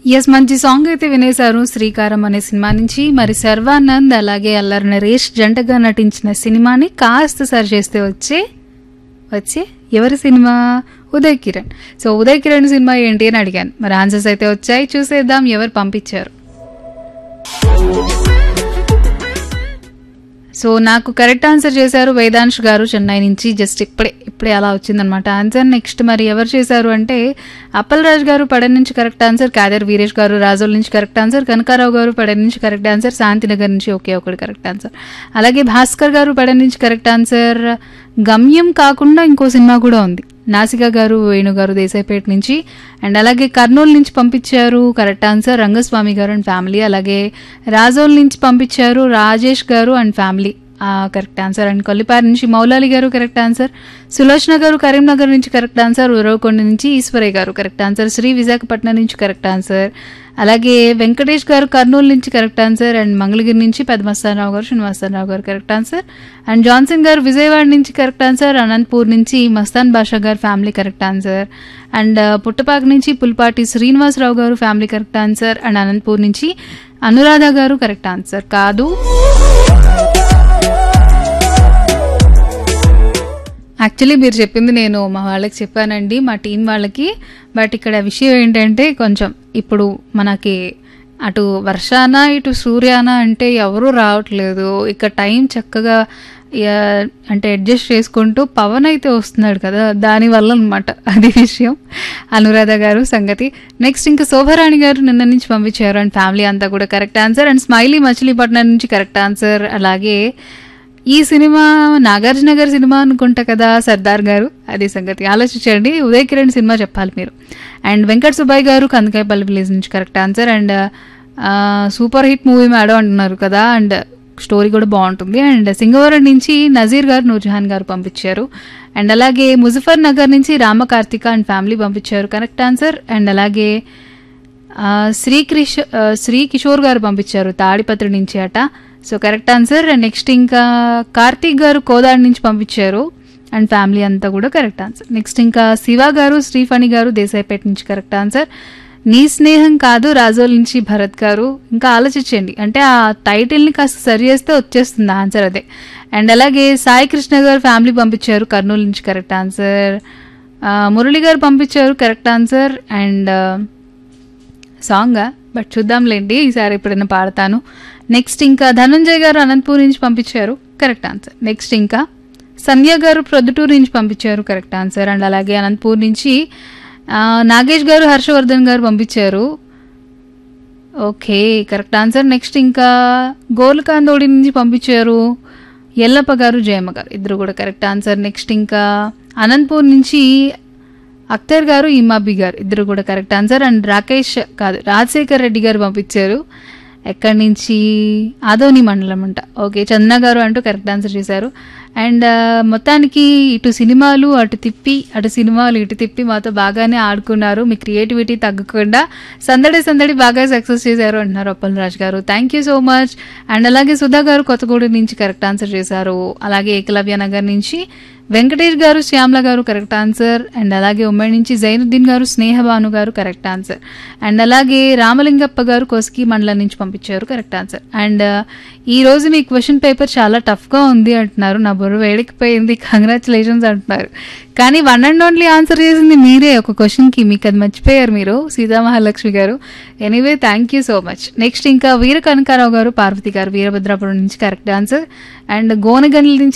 yes మంచి song అయితే వినేశారు శ్రీకారం అనే సినిమా నుంచి మరి సర్వానంద్ అలాగే అల్లరి నరేష్ జంటగా నటించిన సినిమాని కాస్త సరి చేస్తే వచ్చే వచ్చే ఎవరి cinema Uday Kiran so Uday Kiran cinema ఏంటి అని అడిగాను మరి ఆన్సర్స్ అయితే వచ్చాయి చూసేద్దాం ఎవరు పంపించారు సో నాకు కరెక్ట్ ఆన్సర్ చేశారు వేదాంశ్ గారు చెన్నై నుంచి జస్ట్ ఇప్పుడే ఇప్పుడే అలా వచ్చిందనమాట ఆన్సర్ నెక్స్ట్ మరి ఎవరు చేశారు అంటే అప్పల్ రాజ్ గారు పడన్ నుంచి కరెక్ట్ ఆన్సర్ కాదర్ వీరేష్ గారు రాజోల్ నుంచి కరెక్ట్ ఆన్సర్ కనకారావు గారు పడన్ నుంచి కరెక్ట్ ఆన్సర్ శాంతినగర్ నుంచి ఒకే ఒకటి కరెక్ట్ ఆన్సర్ అలాగే భాస్కర్ గారు పడన్ నుంచి కరెక్ట్ ఆన్సర్ గమ్యం కాకుండా ఇంకో సినిమా కూడా ఉంది నాసిక గారు వేణు గారు దేశాయిపేట నుంచి అండ్ అలాగే కర్నూలు నుంచి పంపించారు కరెక్ట్ ఆన్సర్ రంగస్వామి గారు అండ్ ఫ్యామిలీ అలాగే రాజోల్ నుంచి పంపించారు Rajesh garu and family correct answer and Kollipari నుంచి మౌలాలి గారు కరెక్ట్ ఆన్సర్ సులోచన గారు కరీంనగర్ నుంచి కరెక్ట్ ఆన్సర్ ఉరవకొండ నుంచి ఈశ్వరయ్య గారు కరెక్ట్ ఆన్సర్ శ్రీ విశాఖపట్నం నుంచి కరెక్ట్ ఆన్సర్ అలాగే వెంకటేష్ గారు కర్నూలు నుంచి కరెక్ట్ ఆన్సర్ అండ్ మంగళగిరి నుంచి పెద్దమస్తానరావు గారు శ్రీనివాసరావు గారు కరెక్ట్ ఆన్సర్ అండ్ జాన్సన్ గారు విజయవాడ నుంచి కరెక్ట్ ఆన్సర్ అనంతపూర్ నుంచి Mastan Basha garu family correct answer and Puttapaka నుంచి Pulpati Srinivasarao garu family correct answer and Anantapur నుంచి అనురాధ గారు కరెక్ట్ ఆన్సర్ కాదు యాక్చువల్లీ మీరు చెప్పింది నేను మా వాళ్ళకి చెప్పానండి మా టీం వాళ్ళకి బట్ ఇక్కడ విషయం ఏంటంటే కొంచెం ఇప్పుడు మనకి అటు వర్షాన ఇటు సూర్యాన అంటే ఎవరూ రావట్లేదు ఇక టైం చక్కగా యా- అంటే అడ్జస్ట్ చేసుకుంటూ పవన్ అయితే వస్తున్నాడు కదా దానివల్ల అనమాట అది విషయం అనురాధ గారు సంగతి నెక్స్ట్ ఇంకా శోభరాణి గారు నిన్న నుంచి పంపించారు అండ్ ఫ్యామిలీ అంతా కూడా correct answer and Smiley Machilipatnam నుంచి కరెక్ట్ ఆన్సర్ అలాగే ఈ సినిమా నాగార్జున గారి సినిమా అనుకుంటా కదా సర్దార్ గారు అది సంగతి ఆలోచించండి ఉదయ్ కిరణ్ సినిమా చెప్పాలి మీరు అండ్ వెంకట్ సుబ్బాయి గారు కందకాయపల్లి విలేజ్ నుంచి correct answer and super hit movie madam అంటున్నారు కదా అండ్ స్టోరీ కూడా బాగుంటుంది అండ్ సింగవరం నుంచి నజీర్ గారు నూర్జహాన్ గారు పంపించారు అండ్ అలాగే ముజఫర్ నగర్ నుంచి రామకార్తిక అండ్ ఫ్యామిలీ పంపించారు కరెక్ట్ ఆన్సర్ అండ్ అలాగే ఆ, శ్రీ క్రిష్ ఆ, శ్రీ కిషోర్ గారు పంపించారు తాడిపత్రి నుంచి అట so correct answer and next ఇంకా కార్తీక్ గారు కోదాడి నుంచి పంపించారు అండ్ ఫ్యామిలీ అంతా కూడా కరెక్ట్ ఆన్సర్ నెక్స్ట్ ఇంకా శివ గారు శ్రీఫణి గారు దేశాయిపేట నుంచి కరెక్ట్ ఆన్సర్ నీ స్నేహం కాదు రాజోల్ నుంచి భరత్ గారు ఇంకా ఆలోచించండి అంటే ఆ టైటిల్ని కాస్త సరి చేస్తే వచ్చేస్తుంది ఆన్సర్ అదే అండ్ అలాగే సాయి కృష్ణ గారు ఫ్యామిలీ పంపించారు కర్నూలు నుంచి కరెక్ట్ ఆన్సర్ ఆ, మురళి గారు పంపించారు కరెక్ట్ ఆన్సర్ అండ్ సాంగా బట్ చూద్దాంలేండి ఈసారి ఎప్పుడైనా పాడతాను నెక్స్ట్ ఇంకా ధనంజయ్ గారు అనంతపూర్ నుంచి పంపించారు కరెక్ట్ ఆన్సర్ నెక్స్ట్ ఇంకా సంధ్య గారు ప్రొద్దుటూరు నుంచి పంపించారు కరెక్ట్ ఆన్సర్ అండ్ అలాగే అనంతపూర్ నుంచి ఆ, నాగేష్ గారు హర్షవర్ధన్ గారు పంపించారు ఓకే కరెక్ట్ ఆన్సర్ నెక్స్ట్ ఇంకా గోల్కాందోడి నుంచి పంపించారు ఎల్లప్ప గారు జయమ్మ గారు ఇద్దరు కూడా కరెక్ట్ ఆన్సర్ నెక్స్ట్ ఇంకా అనంతపూర్ నుంచి అఖ్తర్ గారు ఇమాబి గారు ఇద్దరు కూడా కరెక్ట్ ఆన్సర్ అండ్ రాకేష్ కాదు రాజశేఖర్ రెడ్డి గారు పంపించారు ఎక్కడి నుంచి ఆదోని మండలం అంట ఓకే చందన గారు అంటూ కరెక్ట్ ఆన్సర్ చేశారు అండ్ ఆ, మొత్తానికి ఇటు సినిమాలు అటు తిప్పి అటు సినిమాలు ఇటు తిప్పి మాతో బాగానే ఆడుకున్నారు మీ క్రియేటివిటీ తగ్గకుండా సందడి సందడి బాగా సక్సెస్ చేశారు అంటున్నారు Appal Raj garu thank you so much and అలాగే సుధా గారు కొత్తగూడెం నుంచి కరెక్ట్ ఆన్సర్ చేశారు అలాగే ఏకలవ్య నగర్ నుంచి వెంకటేష్ గారు శ్యామల గారు కరెక్ట్ ఆన్సర్ అండ్ అలాగే ఉమ్మడి నుంచి జైనుద్దీన్ గారు స్నేహభాను గారు కరెక్ట్ ఆన్సర్ అండ్ అలాగే రామలింగప్ప గారు కొస్కి మండలం నుంచి పంపించారు కరెక్ట్ ఆన్సర్ అండ్ ఈ రోజు మీ క్వశ్చన్ పేపర్ చాలా టఫ్గా ఉంది అంటున్నారు నా బుర్ర వేడికిపోయింది కంగ్రాచులేషన్స్ అంటున్నారు కానీ వన్ అండ్ ఓన్లీ ఆన్సర్ చేసింది మీరే ఒక క్వశ్చన్కి మీకు అది మర్చిపోయారు మీరు Seethamahalakshmi garu anyway thank you so much next ఇంకా వీర కనకారావు గారు పార్వతి గారు వీరభద్రాపురం నుంచి కరెక్ట్ ఆన్సర్ అండ్ గోనగండ్ల నుంచి